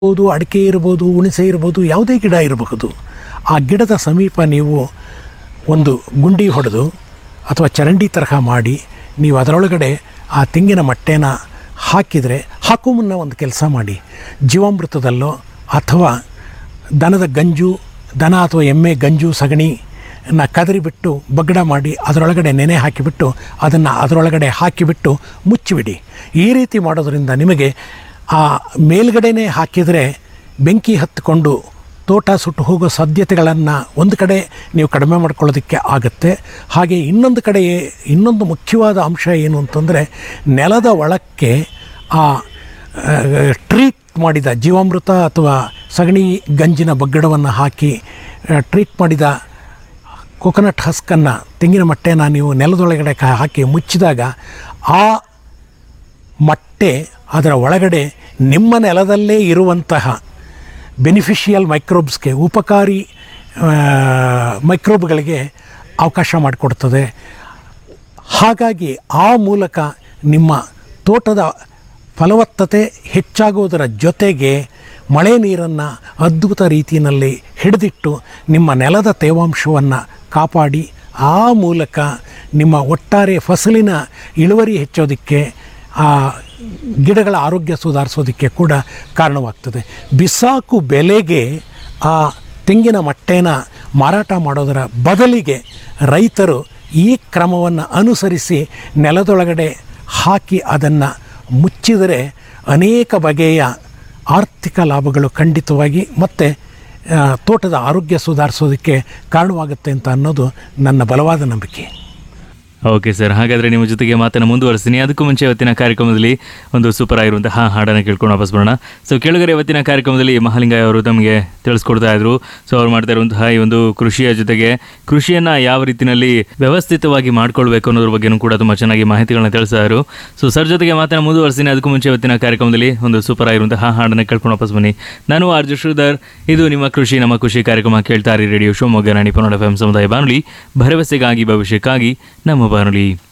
ಇರ್ಬೋದು ಅಡಿಕೆ ಇರ್ಬೋದು ಹುಣಸೆ ಇರ್ಬೋದು ಯಾವುದೇ ಗಿಡ ಇರಬಹುದು ಆ ಗಿಡದ ಸಮೀಪ ನೀವು ಒಂದು ಗುಂಡಿ ಹೊಡೆದು ಅಥವಾ ಚರಂಡಿ ತರಹ ಮಾಡಿ ನೀವು ಅದರೊಳಗಡೆ ಆ ತೆಂಗಿನ ಮಟ್ಟೆನ ಹಾಕಿದರೆ ಹಾಕೋ ಮುನ್ನ ಒಂದು ಕೆಲಸ ಮಾಡಿ ಜೀವಾಮೃತದಲ್ಲೋ ಅಥವಾ ದನದ ಗಂಜು ದನ ಅಥವಾ ಎಮ್ಮೆ ಗಂಜು ಸಗಣಿ ನ ಕದರಿಬಿಟ್ಟು ಬಗ್ಗಡ ಮಾಡಿ ಅದರೊಳಗಡೆ ನೆನೆ ಹಾಕಿಬಿಟ್ಟು ಅದನ್ನು ಅದರೊಳಗಡೆ ಹಾಕಿಬಿಟ್ಟು ಮುಚ್ಚಿಬಿಡಿ ಈ ರೀತಿ ಮಾಡೋದರಿಂದ ನಿಮಗೆ ಆ ಮೇಲ್ಗಡೆನೇ ಹಾಕಿದರೆ ಬೆಂಕಿ ಹತ್ತಿಕೊಂಡು ತೋಟ ಸುಟ್ಟು ಹೋಗೋ ಸಾಧ್ಯತೆಗಳನ್ನು ಒಂದು ಕಡೆ ನೀವು ಕಡಿಮೆ ಮಾಡ್ಕೊಳ್ಳೋದಕ್ಕೆ ಆಗುತ್ತೆ ಹಾಗೆ ಇನ್ನೊಂದು ಕಡೆ ಇನ್ನೊಂದು ಮುಖ್ಯವಾದ ಅಂಶ ಏನು ಅಂತಂದರೆ ನೆಲದ ಒಳಕ್ಕೆ ಆ ಟ್ರೀಟ್ ಮಾಡಿದ ಜೀವಾಮೃತ ಅಥವಾ ಸಗಣಿ ಗಂಜಿನ ಬಗ್ಗಡವನ್ನು ಹಾಕಿ ಟ್ರೀಟ್ ಮಾಡಿದ ಕೊಕೊನಟ್ ಹಸ್ಕನ್ನು ತೆಂಗಿನ ಮಟ್ಟೆನ ನೀವು ನೆಲದೊಳಗಡೆ ಕ- ಹಾಕಿ ಮುಚ್ಚಿದಾಗ ಆ ಮಟ್ಟೆ ಅದರ ಒಳಗಡೆ ನಿಮ್ಮ ನೆಲದಲ್ಲೇ ಇರುವಂತಹ ಬೆನಿಫಿಷಿಯಲ್ ಮೈಕ್ರೋಬ್ಸ್ಗೆ ಉಪಕಾರಿ ಆ, ಮೈಕ್ರೋಬ್ಗಳಿಗೆ ಅವಕಾಶ ಮಾಡಿಕೊಡ್ತದೆ ಹಾಗಾಗಿ ಆ ಮೂಲಕ ನಿಮ್ಮ ತೋಟದ ಫಲವತ್ತತೆ ಹೆಚ್ಚಾಗುವುದರ ಜೊತೆಗೆ ಮಳೆ ನೀರನ್ನು ಅದ್ಭುತ ರೀತಿಯಲ್ಲಿ ಹಿಡಿದಿಟ್ಟು ನಿಮ್ಮ ನೆಲದ ತೇವಾಂಶವನ್ನು ಕಾಪಾಡಿ ಆ ಮೂಲಕ ನಿಮ್ಮ ಒಟ್ಟಾರೆ ಫಸಲಿನ ಇಳುವರಿ ಹೆಚ್ಚೋದಕ್ಕೆ ಆ ಗಿಡಗಳ ಆರೋಗ್ಯ ಸುಧಾರಿಸೋದಕ್ಕೆ ಕೂಡ ಕಾರಣವಾಗ್ತದೆ ಬಿಸಾಕು ಬೆಲೆಗೆ ಆ ತೆಂಗಿನ ಮಟ್ಟೆನ ಮಾರಾಟ ಮಾಡೋದರ ಬದಲಿಗೆ ರೈತರು ಈ ಕ್ರಮವನ್ನು ಅನುಸರಿಸಿ ನೆಲದೊಳಗಡೆ ಹಾಕಿ ಅದನ್ನು ಮುಚ್ಚಿದರೆ ಅನೇಕ ಬಗೆಯ ಆರ್ಥಿಕ ಲಾಭಗಳು ಖಂಡಿತವಾಗಿ ಮತ್ತು ಆ, ತೋಟದ ಆರೋಗ್ಯ ಸುಧಾರಿಸೋದಕ್ಕೆ ಕಾರಣವಾಗುತ್ತೆ ಅಂತ ಅನ್ನೋದು ನನ್ನ ಬಲವಾದ ನಂಬಿಕೆ ಓಕೆ ಸರ್ ಹಾಗಾದರೆ ನಿಮ್ಮ ಜೊತೆಗೆ ಮಾತನ್ನು ಮುಂದುವರಿಸ್ತೀನಿ ಅದಕ್ಕೂ ಮುಂಚೆ ಇವತ್ತಿನ ಕಾರ್ಯಕ್ರಮದಲ್ಲಿ ಒಂದು ಸೂಪರ್ ಆಗಿರುವಂತಹ ಹಾಡನ್ನು ಕೇಳ್ಕೊಂಡು ವಾಪಸ್ ಬರೋಣ ಸೊ ಕೆಳಗಡೆ ಇವತ್ತಿನ ಕಾರ್ಯಕ್ರಮದಲ್ಲಿ ಮಹಾಲಿಂಗಯ್ಯ ಅವರು ತಮಗೆ ತಿಳಿಸ್ಕೊಡ್ತಾ ಇದ್ರು ಸೊ ಅವ್ರು ಮಾಡ್ತಾ ಇರುವಂತಹ ಈ ಒಂದು ಕೃಷಿಯ ಜೊತೆಗೆ ಕೃಷಿಯನ್ನು ಯಾವ ರೀತಿಯಲ್ಲಿ ವ್ಯವಸ್ಥಿತವಾಗಿ ಮಾಡ್ಕೊಳ್ಬೇಕು ಅನ್ನೋದ್ರ ಬಗ್ಗೆನೂ ಕೂಡ ತುಂಬ ಚೆನ್ನಾಗಿ ಮಾಹಿತಿಗಳನ್ನ ತಿಳಿಸ್ತಾ ಇದ್ರು ಸೊ ಸರ್ ಜೊತೆಗೆ ಮಾತನ್ನು ಮುಂದುವರಿಸ್ತೀನಿ ಅದಕ್ಕೂ ಮುಂಚೆ ಇವತ್ತಿನ ಕಾರ್ಯಕ್ರಮದಲ್ಲಿ ಒಂದು ಸೂಪರ್ ಆಗಿರುವಂತಹ ಹಾಡನ್ನು ಕೇಳ್ಕೊಂಡು ವಾಪಸ್ ಬನ್ನಿ ನಾನು ಆರ್ಜು ಶ್ರೀಧರ್ ಇದು ನಿಮ್ಮ ಕೃಷಿ ನಮ್ಮ ಖುಷಿ ಕಾರ್ಯಕ್ರಮ ಕೇಳ್ತಾ ಇರಿ ರೇಡಿಯೋ ಶಿವಮೊಗ್ಗ ನಾಡಿ ಪನ್ನಡ ಎಫ್ ಎಂ ಸಮುದಾಯ ಬಾನುಲಿ ಭರವಸೆಗಾಗಿ ಭವಿಷ್ಯಕ್ಕಾಗಿ ನಮ್ಮ ಬಾನುಲಿ